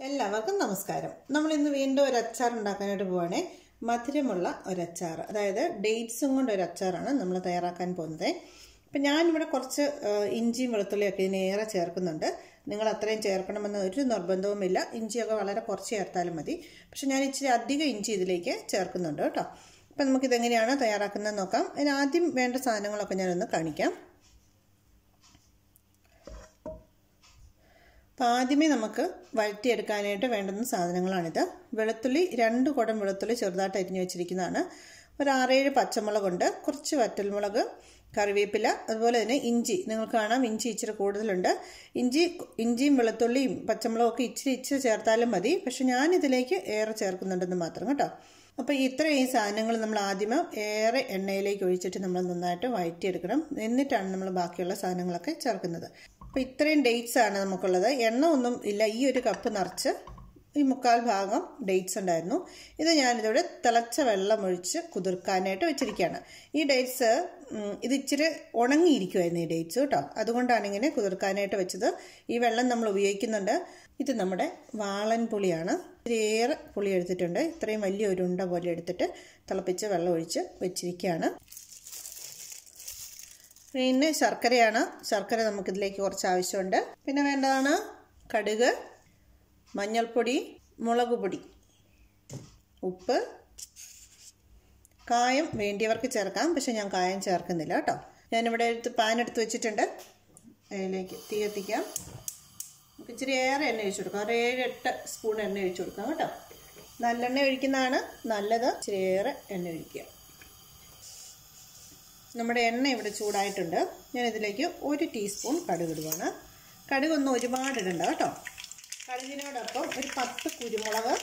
എല്ലാവർക്കും നമസ്കാരം നമ്മൾ ഇന്ന് വീണ്ടും ഒരു അച്ചാർ ഉണ്ടാക്കാനായിട്ട് പോവാണേ മധുരമുള്ള ഒരു അച്ചാർ അതായത് ഡേറ്റ്സും കൊണ്ട് ഒരു അച്ചാറാണ് നമ്മൾ തയ്യാറാക്കാൻ പോകുന്നത് അപ്പം ഞാനിവിടെ കുറച്ച് ആ, ഇഞ്ചിയും വെളുത്തുള്ളിയൊക്കെ ഇതിനേറെ ചേർക്കുന്നുണ്ട് നിങ്ങൾ അത്രയും ചേർക്കണമെന്ന് ഒരു നിർബന്ധവുമില്ല ഇഞ്ചിയൊക്കെ വളരെ കുറച്ച് ചേർത്താലും മതി പക്ഷെ ഞാൻ ഇച്ചിരി അധികം ഇഞ്ചി ഇതിലേക്ക് ചേർക്കുന്നുണ്ട് കേട്ടോ അപ്പം നമുക്കിതെങ്ങനെയാണ് തയ്യാറാക്കുന്നത് നോക്കാം അതിന് ആദ്യം വേണ്ട സാധനങ്ങളൊക്കെ ഞാനൊന്ന് കാണിക്കാം അപ്പോൾ ആദ്യമേ നമുക്ക് വഴറ്റിയെടുക്കാനായിട്ട് വേണ്ടുന്ന സാധനങ്ങളാണിത് വെളുത്തുള്ളി രണ്ട് കുടം വെളുത്തുള്ളി ചെറുതായിട്ട് അരിഞ്ഞു വെച്ചിരിക്കുന്നതാണ് ഒരു ആറേഴ് പച്ചമുളകുണ്ട് കുറച്ച് വറ്റൽമുളക് കറിവേപ്പില അതുപോലെ തന്നെ ഇഞ്ചി നിങ്ങൾക്ക് കാണാം ഇഞ്ചി ഇച്ചിരി കൂടുതലുണ്ട് ഇഞ്ചി ഇഞ്ചിയും വെളുത്തുള്ളിയും പച്ചമുളകും ഒക്കെ ഇച്ചിരി ഇച്ചിരി ചേർത്താലും മതി പക്ഷെ ഞാൻ ഇതിലേക്ക് ഏറെ ചേർക്കുന്നുണ്ടെന്ന് മാത്രം കേട്ടോ അപ്പോൾ ഇത്രയും സാധനങ്ങൾ നമ്മൾ ആദ്യമേ ഏറെ എണ്ണയിലേക്ക് ഒഴിച്ചിട്ട് നമ്മൾ നന്നായിട്ട് വഴറ്റിയെടുക്കണം എന്നിട്ടാണ് നമ്മൾ ബാക്കിയുള്ള സാധനങ്ങളൊക്കെ ചേർക്കുന്നത് അപ്പോൾ ഇത്രയും ഡേറ്റ്സ് ആണ് നമുക്കുള്ളത് എണ്ണ ഒന്നും ഇല്ല ഈ ഒരു കപ്പ് നിറച്ച് ഈ മുക്കാൽ ഭാഗം ഡേറ്റ്സ് ഉണ്ടായിരുന്നു ഇത് ഞാനിതോടെ തിളച്ച വെള്ളം ഒഴിച്ച് കുതിർക്കാനായിട്ട് വെച്ചിരിക്കുകയാണ് ഈ ഡേറ്റ്സ് ഇത് ഇച്ചിരി ഉണങ്ങിയിരിക്കുമായിരുന്നു ഈ ഡേറ്റ്സ് കേട്ടോ അതുകൊണ്ടാണ് ഇങ്ങനെ കുതിർക്കാനായിട്ട് വെച്ചത് ഈ വെള്ളം നമ്മൾ ഉപയോഗിക്കുന്നുണ്ട് ഇത് നമ്മുടെ വാളൻ പുളിയാണ് ഇത്തിരിയേറെ പുളി എടുത്തിട്ടുണ്ട് ഇത്രയും വലിയ ഒരു ഉണ്ട പോലെ എടുത്തിട്ട് തിളപ്പിച്ച് വെള്ളം ഒഴിച്ച് വെച്ചിരിക്കുകയാണ് പിന്നെ ശർക്കരയാണ് ശർക്കര നമുക്കിതിലേക്ക് കുറച്ച് ആവശ്യമുണ്ട് പിന്നെ വേണ്ടതാണ് കടുക് മഞ്ഞൾപ്പൊടി മുളക് പൊടി ഉപ്പ് കായം വേണ്ടിയവർക്ക് ചേർക്കാം പക്ഷെ ഞാൻ കായം ചേർക്കുന്നില്ല കേട്ടോ ഞാനിവിടെ എടുത്ത് പാൻ എടുത്ത് വെച്ചിട്ടുണ്ട് അതിലേക്ക് തീ കത്തിക്കാം നമുക്ക് ഇച്ചിരി ഏറെ എണ്ണ ഒഴിച്ചു കൊടുക്കാം ഒരു ഏഴ് എട്ട് സ്പൂൺ എണ്ണ ഒഴിച്ചു കൊടുക്കാം കേട്ടോ നല്ലെണ്ണ ഒഴിക്കുന്നതാണ് നല്ലത് ഇച്ചിരി ഏറെ എണ്ണ ഒഴിക്കുക നമ്മുടെ എണ്ണ ഇവിടെ ചൂടായിട്ടുണ്ട് ഞാൻ ഇതിലേക്ക് ഒരു ടീസ്പൂൺ കടുക് ഇടുകയാണ് കടുകൊന്നും ഒരുപാട് ഇടണ്ട കേട്ടോ കടുകിനോടൊപ്പം ഒരു പത്ത് കുരുമുളക്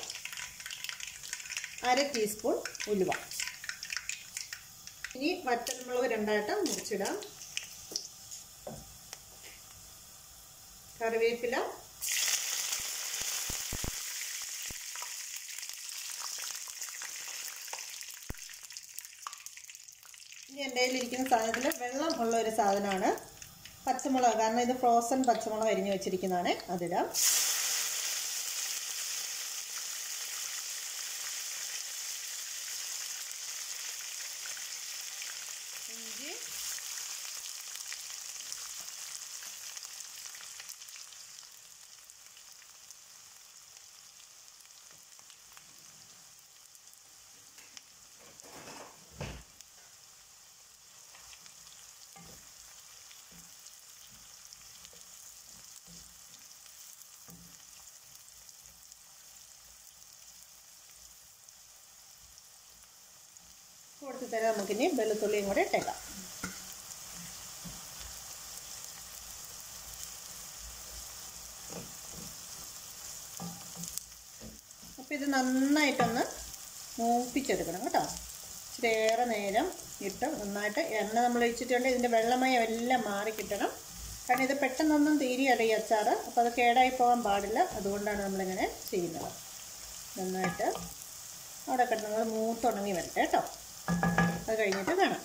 അര ടീസ്പൂൺ ഉലുവ ഇനി വറ്റൽമുളക് രണ്ടായിട്ട് മുറിച്ചിടാം കറിവേപ്പില ഇനി എൻ്റെ കയ്യിലിരിക്കുന്ന സാധനത്തിൽ വെള്ളം ഉള്ള ഒരു സാധനമാണ് പച്ചമുളക് കാരണം ഇത് ഫ്രോസൺ പച്ചമുളക് അരിഞ്ഞു വെച്ചിരിക്കുന്നതാണ് അതിടാം ഇഞ്ചി കൊടുത്തു തരാം നമുക്കിനി വെളുത്തുള്ളിയും കൂടെ ഇട്ടേക്കാം അപ്പോൾ ഇത് നന്നായിട്ടൊന്ന് മൂപ്പിച്ചെടുക്കണം കേട്ടോ ഇച്ചിരി ഏറെ നേരം ഇട്ട് നന്നായിട്ട് എണ്ണ നമ്മൾ ഒഴിച്ചിട്ടുണ്ട് ഇതിൻ്റെ വെള്ളമയം എല്ലാം മാറി കിട്ടണം കാരണം ഇത് പെട്ടെന്നൊന്നും തീരുകയല്ല ഈ അച്ചാർ അപ്പോൾ അത് കേടായി പോകാൻ പാടില്ല അതുകൊണ്ടാണ് നമ്മളിങ്ങനെ ചെയ്യുന്നത് നന്നായിട്ട് അവിടെ കിടന്നത് മൂത്തുണങ്ങി വരട്ടെ കേട്ടോ അത് കഴിഞ്ഞിട്ട് കാണാം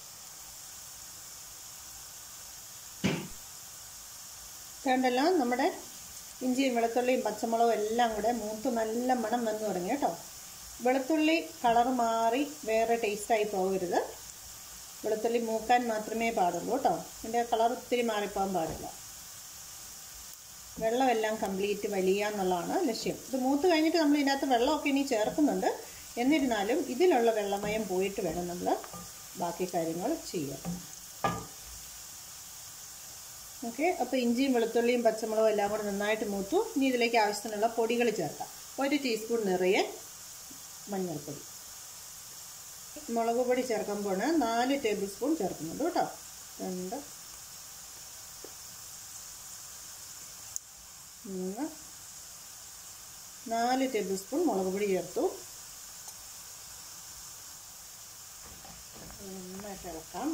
വേണ്ടല്ലോ നമ്മുടെ ഇഞ്ചിയും വെളുത്തുള്ളിയും പച്ചമുളകും എല്ലാം കൂടെ മൂത്ത് നല്ല മണം വന്നു തുടങ്ങി കേട്ടോ വെളുത്തുള്ളി കളർ മാറി വേറെ ടേസ്റ്റായി പോകരുത് വെളുത്തുള്ളി മൂക്കാൻ മാത്രമേ പാടുള്ളൂ കേട്ടോ ഇതിൻ്റെ കളർ ഒത്തിരി മാറിപ്പോകാൻ പാടില്ല വെള്ളമെല്ലാം കംപ്ലീറ്റ് വലിയ എന്നുള്ളതാണ് ലക്ഷ്യം ഇത് മൂത്ത് കഴിഞ്ഞിട്ട് നമ്മൾ ഇതിനകത്ത് വെള്ളമൊക്കെ ഇനി ചേർക്കുന്നുണ്ട് എന്നിരുന്നാലും ഇതിലുള്ള വെള്ളമയം പോയിട്ട് വേണം നമ്മൾ ബാക്കി കാര്യങ്ങൾ ചെയ്യാൻ ഓക്കെ അപ്പോൾ ഇഞ്ചിയും വെളുത്തുള്ളിയും പച്ചമുളകും എല്ലാം കൂടെ നന്നായിട്ട് മൂത്തു ഇനി ഇതിലേക്ക് ആവശ്യത്തിനുള്ള പൊടികൾ ചേർക്കാം ഒരു ടീസ്പൂൺ നിറയെ മഞ്ഞൾപ്പൊടി മുളക് പൊടി ചേർക്കുമ്പോൾ നാല് ടേബിൾ സ്പൂൺ ചേർക്കുന്നുണ്ട് കേട്ടോ രണ്ട് മൂന്ന് നാല് ടേബിൾ സ്പൂൺ മുളക് പൊടി ചേർത്തു നന്നായിട്ട് ഇളക്കാം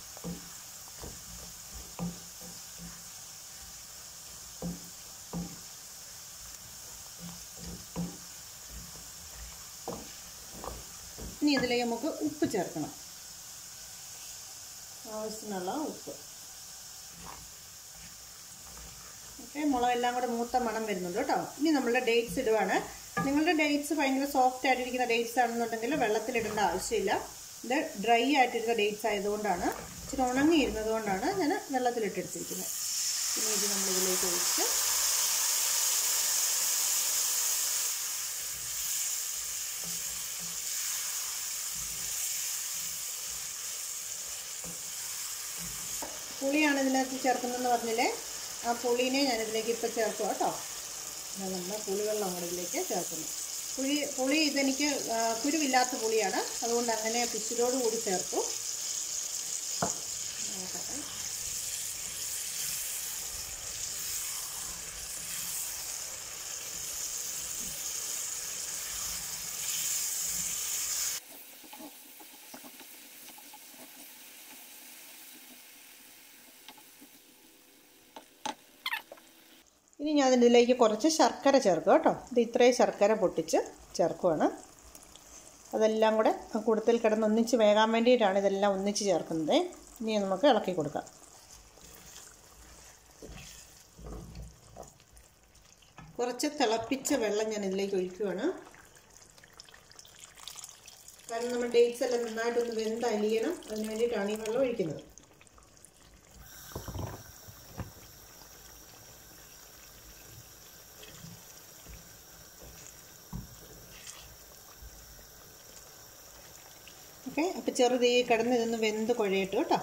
ഇനി ഇതിലേക്ക് നമുക്ക് ഉപ്പ് ചേർക്കണം ആവശ്യത്തിനുള്ള ഉപ്പ് ഓക്കെ ഏ, മുളകെല്ലാം കൂടെ മൂത്ത മണം വരുന്നുണ്ട് കേട്ടോ ഇനി നമ്മളുടെ ഡേറ്റ്സ് ഇടുവാണ് നിങ്ങളുടെ ഡേറ്റ്സ് ഭയങ്കര സോഫ്റ്റ് ആയിട്ടിരിക്കുന്ന ഡേറ്റ്സ് ആണെന്നുണ്ടെങ്കിൽ വെള്ളത്തിലിടേണ്ട ആവശ്യമില്ല ഇത് ഡ്രൈ ആയിട്ടിരുന്ന ഡേറ്റ്സ് ആയതുകൊണ്ടാണ് ഇച്ചിരി ഉണങ്ങിയിരുന്നത് കൊണ്ടാണ് ഞാൻ വെള്ളത്തിലിട്ടെടുത്തിരിക്കുന്നത് ഇനി ഇത് നമ്മളിതിലേക്ക് ഒഴിച്ച് പുളിയാണ് ഇതിനകത്ത് ചേർക്കുന്നതെന്ന് പറഞ്ഞില്ലേ ആ പുളീനെ ഞാനിതിലേക്ക് ഇപ്പോൾ ചേർക്കും കേട്ടോ ഞാൻ നമ്മൾ പുളിവെള്ളം അങ്ങോട്ട് ഇതിലേക്ക് ചേർക്കുന്നു പുളി പുളി ഇതെനിക്ക് ആ, കുരുവില്ലാത്ത പുളിയാണ് അതുകൊണ്ട് അങ്ങനെ പിച്ചിലോട് കൂടി ചേർത്തു നോക്കട്ടെ ഇനി ഞാൻ ഇതിലേക്ക് കുറച്ച് ശർക്കര ചേർക്കും കേട്ടോ ഇത് ഇത്രയും ശർക്കര പൊട്ടിച്ച് ചേർക്കുവാണ് അതെല്ലാം കൂടെ ആ കൂടത്തിൽ കിടന്ന് ഒന്നിച്ച് വേകാൻ വേണ്ടിയിട്ടാണ് ഇതെല്ലാം ഒന്നിച്ച് ചേർക്കുന്നത് ഇനി നമുക്ക് ഇളക്കി കൊടുക്കാം കുറച്ച് തിളപ്പിച്ച വെള്ളം ഞാൻ ഇതിലേക്ക് ഒഴിക്കുവാണ് കാരണം നമ്മൾ ഡേറ്റ്സ് എല്ലാം നന്നായിട്ടൊന്ന് വെന്ത് അലിയണം അതിന് വേണ്ടിയിട്ടാണ് ഈ വെള്ളം ഒഴിക്കുന്നത് ഓക്കെ അപ്പോൾ ചെറുതീ കിടന്ന് ഇതൊന്ന് വെന്ത് കുഴയിട്ട് കേട്ടോ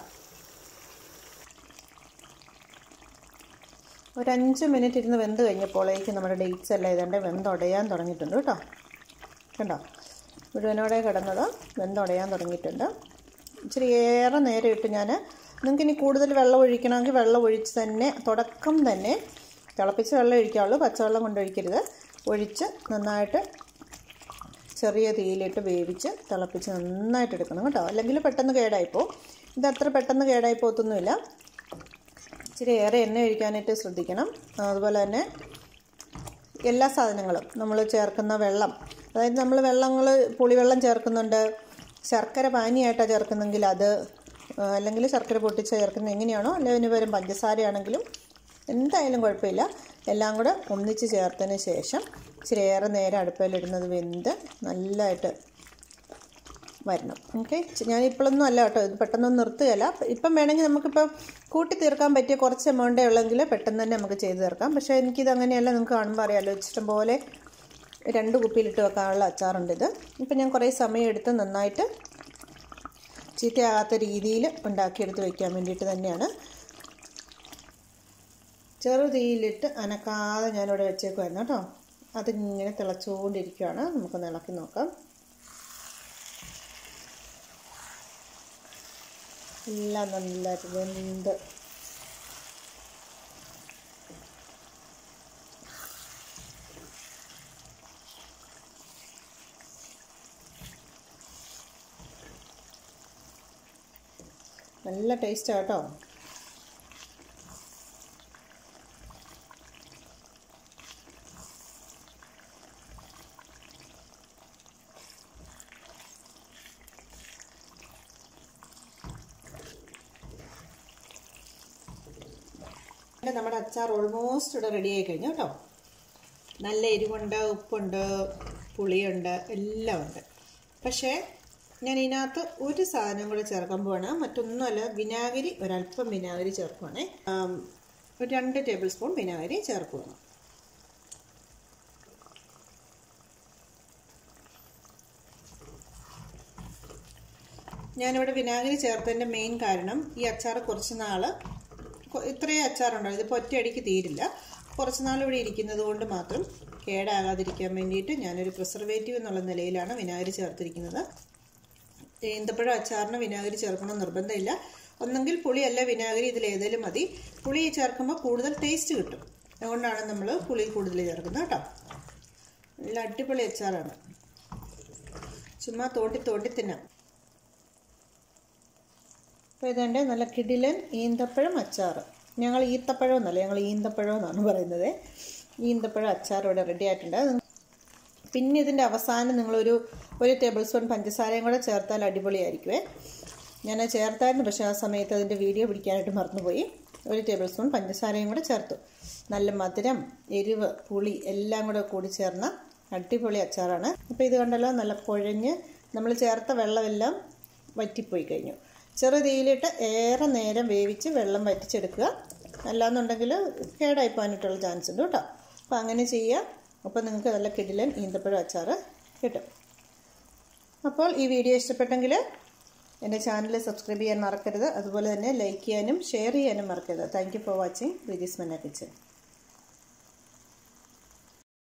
ഒരു അഞ്ച് മിനിറ്റ് ഇരുന്ന് വെന്ത് കഴിഞ്ഞപ്പോഴേക്ക് നമ്മുടെ ഡേറ്റ്സ് എല്ലാം ഇതേണ്ട വെന്തുടയാൻ തുടങ്ങിയിട്ടുണ്ട് കേട്ടോ കണ്ടോ മുഴുവനോടെ കിടന്നത് വെന്തുടയാൻ തുടങ്ങിയിട്ടുണ്ട് ഇച്ചിരി ഏറെ നേരം ഇട്ട് ഞാൻ നിങ്ങൾക്ക് ഇനി കൂടുതൽ വെള്ളം ഒഴിക്കണമെങ്കിൽ വെള്ളം ഒഴിച്ച് തന്നെ തുടക്കം തന്നെ തിളപ്പിച്ച് വെള്ളം ഒഴിക്കാവുള്ളൂ പച്ചവെള്ളം കൊണ്ടൊഴിക്കരുത് ഒഴിച്ച് നന്നായിട്ട് ചെറിയ തീയിലിട്ട് വേവിച്ച് തിളപ്പിച്ച് നന്നായിട്ട് എടുക്കണം കേട്ടോ അല്ലെങ്കിൽ പെട്ടെന്ന് കേടായിപ്പോവും ഇത് അത്ര പെട്ടെന്ന് കേടായി പോകത്തൊന്നുമില്ല ഇച്ചിരി ഏറെ എണ്ണ ഒഴിക്കാനായിട്ട് ശ്രദ്ധിക്കണം അതുപോലെ തന്നെ എല്ലാ സാധനങ്ങളും നമ്മൾ ചേർക്കുന്ന വെള്ളം അതായത് നമ്മൾ വെള്ളങ്ങൾ പുളിവെള്ളം ചേർക്കുന്നുണ്ട് ശർക്കര പാനിയായിട്ടാണ് ചേർക്കുന്നെങ്കിൽ അത് ആ, അല്ലെങ്കിൽ ശർക്കര പൊട്ടിച്ച് ചേർക്കുന്നത് എങ്ങനെയാണോ അല്ലെങ്കിൽ അതിന് പകരം പഞ്ചസാരയാണെങ്കിലും എന്തായാലും കുഴപ്പമില്ല എല്ലാം കൂടെ ഒന്നിച്ച് ചേർത്തതിന് ശേഷം ഇച്ചിരി ഏറെ നേരം അടുപ്പിലിടുന്നത് വെന്ത് നല്ലതായിട്ട് വരണം ഓക്കെ ഞാൻ ഇപ്പോഴൊന്നും അല്ല കേട്ടോ ഇത് പെട്ടെന്നൊന്നും നിർത്തുകയല്ല ഇപ്പം വേണമെങ്കിൽ നമുക്കിപ്പോൾ കൂട്ടി തീർക്കാൻ പറ്റിയ കുറച്ച് എമൗണ്ടേ ഉള്ളെങ്കിൽ പെട്ടെന്ന് തന്നെ നമുക്ക് ചെയ്ത് തീർക്കാം പക്ഷേ എനിക്കിത് അങ്ങനെയല്ല നിങ്ങൾക്ക് കാണുമ്പോൾ അറിയാമല്ലോ ഇഷ്ടം പോലെ രണ്ട് കുപ്പിയിലിട്ട് വെക്കാനുള്ള അച്ചാറുണ്ട് ഇത് ഇപ്പം ഞാൻ കുറേ സമയം എടുത്ത് നന്നായിട്ട് ചീത്തയാകാത്ത രീതിയിൽ ഉണ്ടാക്കിയെടുത്ത് വയ്ക്കാൻ വേണ്ടിയിട്ട് തന്നെയാണ് ചെറു തീയിലിട്ട് അനക്കാതെ ഞാനിവിടെ വെച്ചേക്കുമായിരുന്നു കേട്ടോ അതിങ്ങനെ തിളച്ചുകൊണ്ടിരിക്കുകയാണ് നമുക്കൊന്ന് ഇളക്കി നോക്കാം എല്ലാം നല്ലതായിട്ട് വെന്ത് നല്ല ടേസ്റ്റാണ് കേട്ടോ പിന്നെ നമ്മുടെ അച്ചാർ ഓൾമോസ്റ്റ് ഇവിടെ റെഡി ആയി കഴിഞ്ഞു കേട്ടോ നല്ല എരിവുണ്ട് ഉപ്പുണ്ട് പുളിയുണ്ട് എല്ലാം ഉണ്ട് പക്ഷേ ഞാൻ ഇതിനകത്ത് ഒരു സാധനം കൂടെ ചേർക്കാൻ പോവാണ് മറ്റൊന്നുമല്ല വിനാഗിരി ഒരല്പം വിനാഗിരി ചേർക്കുവാണേ ആം, ഒരു രണ്ട് ടേബിൾ സ്പൂൺ വിനാഗിരി ചേർക്കുവാണ് ഞാനിവിടെ വിനാഗിരി ചേർത്തതിൻ്റെ മെയിൻ കാരണം ഈ അച്ചാർ കുറച്ച് നാൾ ഇത്രയും അച്ചാറുണ്ടോ ഇതിപ്പോൾ ഒറ്റയടിക്ക് തീരില്ല കുറച്ച് നാൾ ഇവിടെ ഇരിക്കുന്നത് കൊണ്ട് മാത്രം കേടാകാതിരിക്കാൻ വേണ്ടിയിട്ട് ഞാനൊരു പ്രിസർവേറ്റീവ് എന്നുള്ള നിലയിലാണ് വിനാഗിരി ചേർത്തിരിക്കുന്നത് ഈന്തപ്പഴം അച്ചാറിന് വിനാഗിരി ചേർക്കണം നിർബന്ധമില്ല ഒന്നെങ്കിൽ പുളിയല്ല വിനാഗിരി ഇതിൽ ഏതെങ്കിലും മതി പുളി ചേർക്കുമ്പോൾ കൂടുതൽ ടേസ്റ്റ് കിട്ടും അതുകൊണ്ടാണ് നമ്മൾ പുളി കൂടുതൽ ചേർക്കുന്നത് കേട്ടോ നല്ല അടിപൊളി അച്ചാറാണ് ചുമ്മാ തോണ്ടി തോണ്ടി തിന്നാം അപ്പോൾ ഇതെൻ്റെ നല്ല കിടിലൻ ഈന്തപ്പഴം അച്ചാർ ഞങ്ങൾ ഈത്തപ്പഴം എന്നല്ല ഞങ്ങൾ ഈന്തപ്പഴം എന്നാണ് പറയുന്നത് ഈന്തപ്പഴം അച്ചാർ ഇവിടെ റെഡി ആയിട്ടുണ്ട് അത് പിന്നെ ഇതിൻ്റെ അവസാനം നിങ്ങളൊരു ഒരു ടേബിൾ സ്പൂൺ പഞ്ചസാരയും കൂടെ ചേർത്താൽ അടിപൊളിയായിരിക്കുമേ ഞാൻ ചേർത്തായിരുന്നു പക്ഷേ ആ സമയത്ത് അതിൻ്റെ വീഡിയോ പിടിക്കാനായിട്ട് മറന്നുപോയി ഒരു ടേബിൾ സ്പൂൺ പഞ്ചസാരയും കൂടെ ചേർത്തു നല്ല മധുരം എരിവ് പുളി എല്ലാം കൂടെ കൂടി ചേർന്ന അടിപൊളി അച്ചാറാണ് അപ്പോൾ ഇത് കണ്ടല്ലോ നല്ല കുഴഞ്ഞ് നമ്മൾ ചേർത്ത വെള്ളമെല്ലാം വറ്റിപ്പോയി കഴിഞ്ഞു ചെറു തീയിലിട്ട് ഏറെ നേരം വേവിച്ച് വെള്ളം വറ്റിച്ചെടുക്കുക അല്ലാന്നുണ്ടെങ്കിൽ കേടായി പോകാനായിട്ടുള്ള ചാൻസ് ഉണ്ട് കേട്ടോ അപ്പോൾ അങ്ങനെ ചെയ്യുക അപ്പോൾ നിങ്ങൾക്ക് നല്ല കിടിലൻ ഈന്തപ്പഴം അച്ചാർ കിട്ടും അപ്പോൾ ഈ വീഡിയോ ഇഷ്ടപ്പെട്ടെങ്കിൽ എൻ്റെ ചാനൽ സബ്സ്ക്രൈബ് ചെയ്യാൻ മറക്കരുത് അതുപോലെ തന്നെ ലൈക്ക് ചെയ്യാനും ഷെയർ ചെയ്യാനും മറക്കരുത് thank you for watching Vijees മന്ന കിച്ചൻ